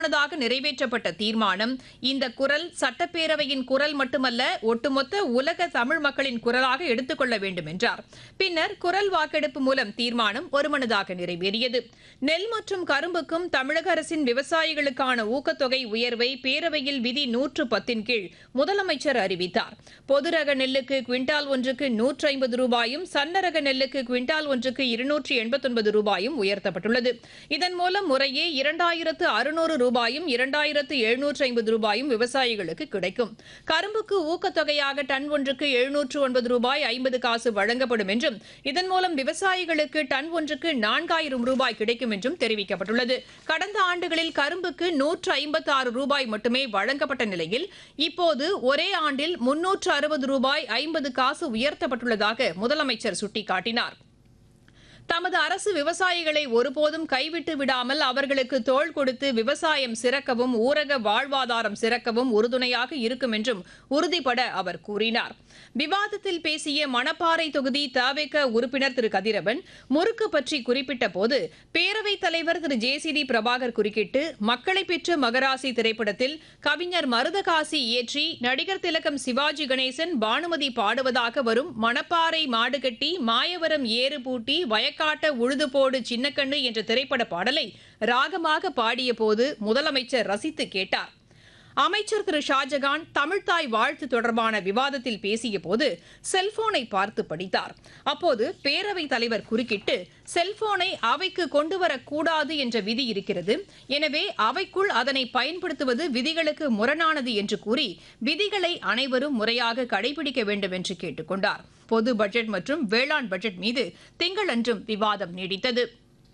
முன்னதாக நிறைவேற்றப்பட்ட தீர்மானம் இந்த குரல் சட்டப்பேரவையின் குரல் மட்டுமல்ல ஒட்டுமொத்த உலக தமிழ் மக்களின் குரலாக எடுத்துக்கொள்ள வேண்டும் என்றார் பின்னர் குரல் வாக்கெடுப்பு மூலம் தீர்மானம் ஒருமனதாக நிறைவேறியது நெல் மற்றும் கரும்புக்கும் தமிழக அரசின் விவசாயிகளுக்கான ஊக்கத்தொகை உயர்வை பேரவையில் விதி நூற்று பத்தின் கீழ் முதலமைச்சர் அறிவித்தார் பொது ரக நெல்லுக்கு குவிண்டால் ஒன்றுக்கு நூற்று ஐம்பது ரூபாயும் சன்னரக நெல்லுக்கு குவிண்டால் ஒன்றுக்கு இருநூற்று எண்பத்தொன்பது ரூபாயும் உயர்த்தப்பட்டுள்ளது இதன் மூலம் முறையே இரண்டாயிரத்து அறுநூறு ரூபாயும் இரண்டாயிரத்து எழுநூற்று ஐம்பது ரூபாயும் விவசாயிகளுக்கு கிடைக்கும் கரும்புக்கு ஊக்கத்தொகையாக டன் ஒன்றுக்கு எழுநூற்று ஒன்பது ரூபாய் ஐம்பது காசு வழங்கப்படும் என்றும் இதன் மூலம் விவசாயிகளுக்கு டன் ஒன்றுக்கு நான்காயிரம் ரூபாய் கிடைக்கும் என்றும் தெரிவிக்கப்பட்டுள்ளது கடந்த ஆண்டுகளில் கரும்புக்கு நூற்று ஐம்பத்தி ஆறு ரூபாய் மட்டுமே வழங்கப்பட்ட நிலையில் இப்போது ஒரே ஆண்டில் முன்னூற்று அறுபது ரூபாய் ஐம்பது காசு உயர்த்தப்பட்டுள்ளதாக முதலமைச்சர் சுட்டிக்காட்டினார் தமது அரசு விவசாயிகளை ஒருபோதும் கைவிட்டு விடாமல் அவர்களுக்கு தோள் கொடுத்து விவசாயம் சிறக்கவும் ஊரக வாழ்வாதாரம் சிறக்கவும் உறுதுணையாக இருக்கும் என்றும் உறுதிபட அவர் கூறினார் விவாதத்தில் பேசிய மணப்பாறை தொகுதி தவேக உறுப்பினர் திரு கதிரவன் முறுக்கு பற்றி குறிப்பிட்ட போது பேரவைத் தலைவர் Thiru J C D Prabhakar குறுக்கிட்டு மக்களை பெற்ற மகராசி திரைப்படத்தில் கவிஞர் மருதகாசி இயற்றி நடிகர் திலகம் சிவாஜி கணேசன் பானுமதி பாடுவதாக வரும் மணப்பாறை மாடுகட்டி மாயவரம் ஏறு பூட்டி வயக்காட்ட உழுது போடு சின்னக்கண்ணு என்ற திரைப்பட பாடலை ராகமாக பாடிய போது முதலமைச்சர் ரசித்து கேட்டார் அமைச்சர் திரு ஷாஜகான் தமிழ்தாய் வாழ்த்து தொடர்பான விவாதத்தில் பேசிய போது செல்போனை பார்த்து படித்தார் அப்போது பேரவைத் தலைவர் குறுக்கிட்டு செல்போனை அவைக்கு கொண்டு வரக்கூடாது என்ற விதி இருக்கிறது எனவே அவைக்குள் அதனை பயன்படுத்துவது விதிகளுக்கு முரணானது என்று கூறி விதிகளை அனைவரும் முறையாக கடைபிடிக்க வேண்டும் என்று கேட்டுக் கொண்டார் பொது பட்ஜெட் மற்றும் வேளாண் பட்ஜெட் மீது திங்களன்றும் விவாதம் நீடித்தது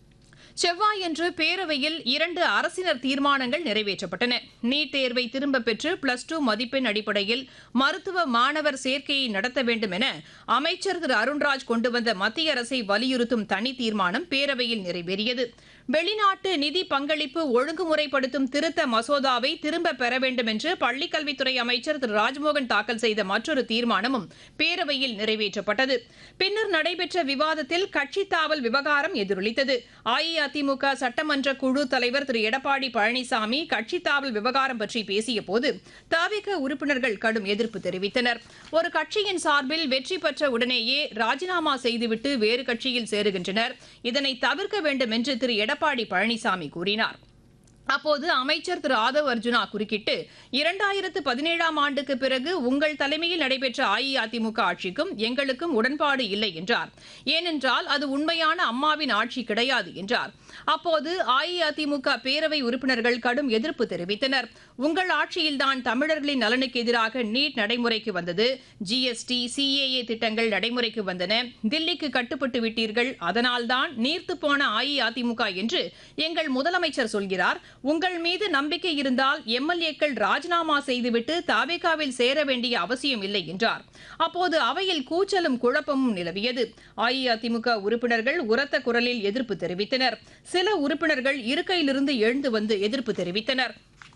செவ்வாயன்று பேரவையில் இரண்டு அரசினர் தீர்மானங்கள் நிறைவேற்றப்பட்டன நீட் தேர்வை திரும்பப் பெற்று பிளஸ் டூ மதிப்பெண் அடிப்படையில் மருத்துவ மாணவர் சேர்க்கையை நடத்த வேண்டும் என அமைச்சர் திரு அருண்ராஜ் கொண்டு வந்த மத்திய அரசை வலியுறுத்தும் தனி தீர்மானம் பேரவையில் நிறைவேறியது வெளிநாட்டு நிதி பங்களிப்பு ஒழுங்குமுறைப்படுத்தும் திருத்த மசோதாவை திரும்பப் பெற வேண்டும் என்று பள்ளிக்கல்வித்துறை அமைச்சர் திரு ராஜ்மோகன் தாக்கல் செய்த மற்றொரு தீர்மானமும் பேரவையில் நிறைவேற்றப்பட்டது பின்னர் நடைபெற்ற விவாதத்தில் கட்சித் தாவல் விவகாரம் எதிரொலித்தது அஇஅதிமுக சட்டமன்ற குழு தலைவர் திரு எடப்பாடி பழனிசாமி கட்சித் தாவல் விவகாரம் பற்றி பேசிய போது தவிக உறுப்பினர்கள் கடும் எதிர்ப்பு தெரிவித்தனர் ஒரு கட்சியின் சார்பில் வெற்றி பெற்ற உடனேயே ராஜினாமா செய்துவிட்டு வேறு கட்சியில் சேருகின்றனர் இதனை தவிர்க்க வேண்டும் என்று திரு எடப்பாடி பழனிசாமி கூறினார் அப்போது அமைச்சர் திரு ஆதவ் அர்ஜுனா குறுக்கிட்டு இரண்டாயிரத்து பதினேழாம் ஆண்டுக்கு பிறகு உங்கள் தலைமையில் நடைபெற்ற அஇஅதிமுக ஆட்சிக்கும் எங்களுக்கும் உடன்பாடு இல்லை என்றார் ஏனென்றால் அது உண்மையான அம்மாவின் ஆட்சி கிடையாது என்றார் அப்போது அஇஅதிமுக பேரவை உறுப்பினர்கள் கடும் எதிர்ப்பு தெரிவித்தனர் உங்கள் ஆட்சியில்தான் தமிழர்களின் நலனுக்கு எதிராக நீட் நடைமுறைக்கு வந்தது ஜிஎஸ்டி சிஏஏ திட்டங்கள் நடைமுறைக்கு வந்தன தில்லிக்கு கட்டுப்பட்டு விட்டீர்கள் அதனால்தான் நீர்த்து போன அஇஅதிமுக என்று எங்கள் முதலமைச்சர் சொல்கிறார் உங்கள் மீது நம்பிக்கை இருந்தால் எம்எல்ஏக்கள் ராஜினாமா செய்துவிட்டு தாவேகாவில் சேர வேண்டிய அவசியம் இல்லை என்றார் அப்போது அவையில் கூச்சலும் குழப்பமும் நிலவியது அஇஅதிமுக உறுப்பினர்கள் உரத்த குரலில் எதிர்ப்பு தெரிவித்தனர் சில உறுப்பினர்கள் இருக்கையிலிருந்து எழுந்து வந்து எதிர்ப்பு தெரிவித்தனர்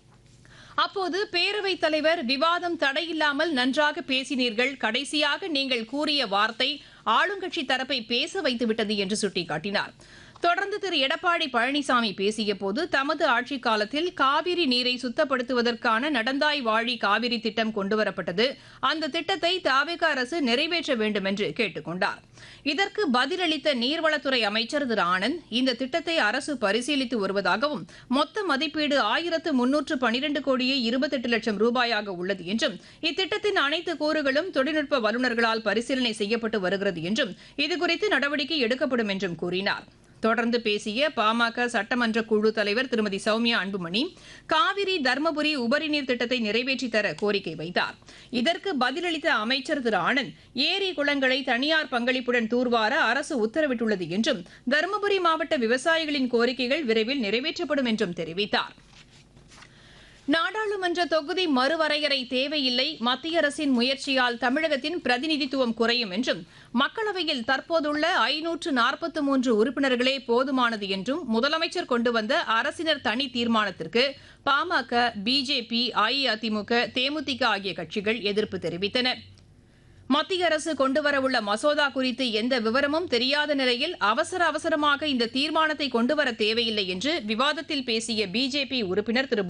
அப்போது பேரவைத் தலைவர் விவாதம் தடையில்லாமல் நன்றாக பேசினீர்கள் கடைசியாக நீங்கள் கூறிய வார்த்தை ஆளுங்கட்சி தரப்பை பேச வைத்துவிட்டது என்று சுட்டிக்காட்டினார் தொடர்ந்து திரு எடப்பாடி பழனிசாமி பேசிய போது தமது ஆட்சிக் காலத்தில் காவிரி நீரை சுத்தப்படுத்துவதற்கான நடந்தாய் வாழி காவிரி திட்டம் கொண்டுவரப்பட்டது அந்த திட்டத்தை தாவேக அரசு நிறைவேற்ற வேண்டும் என்று கேட்டுக் கொண்டார் இதற்கு பதிலளித்த நீர்வளத்துறை அமைச்சர் திரு ஆனந்த் இந்த திட்டத்தை அரசு பரிசீலித்து வருவதாகவும் மொத்த மதிப்பீடு ஆயிரத்து முன்னூற்று பனிரெண்டு கோடியே இருபத்தெட்டு லட்சம் ரூபாயாக உள்ளது என்றும் இத்திட்டத்தின் அனைத்து கூறுகளும் தொழில்நுட்ப வல்லுநர்களால் பரிசீலனை செய்யப்பட்டு வருகிறது என்றும் இதுகுறித்து நடவடிக்கை எடுக்கப்படும் என்றும் கூறினார் தொடர்ந்து பேசிய பாமக சட்டமன்ற குழு தலைவர் திருமதி சௌமியா அன்புமணி காவிரி தர்மபுரி உபரிநீர் திட்டத்தை நிறைவேற்றித் தர கோரிக்கை வைத்தார் இதற்கு பதிலளித்த அமைச்சர் திரு ஆனந்த் ஏரி குளங்களை தனியார் பங்களிப்புடன் தூர்வார அரசு உத்தரவிட்டுள்ளது என்றும் தருமபுரி மாவட்ட விவசாயிகளின் கோரிக்கைகள் விரைவில் நிறைவேற்றப்படும் என்றும் தெரிவித்தார் நாடாளுமன்ற தொகுதி மறுவரையறை தேவையில்லை மத்திய அரசின் முயற்சியால் தமிழகத்தின் பிரதிநிதித்துவம் குறையும் என்றும் மக்களவையில் தற்போதுள்ள ஐநூற்று நாற்பத்தி மூன்று உறுப்பினர்களே போதுமானது என்றும் முதலமைச்சர் கொண்டு வந்த அரசினர் தனி தீர்மானத்திற்கு பாமக பிஜேபி அஇஅதிமுக தேமுதிக ஆகிய கட்சிகள் எதிர்ப்பு தெரிவித்தன மத்திய அரசு கொண்டுவரவுள்ள மசோதா குறித்து எந்த விவரமும் தெரியாத நிலையில் அவசர அவசரமாக இந்த தீர்மானத்தை கொண்டுவர தேவையில்லை என்று விவாதத்தில் பேசிய பிஜேபி உறுப்பினர் திரு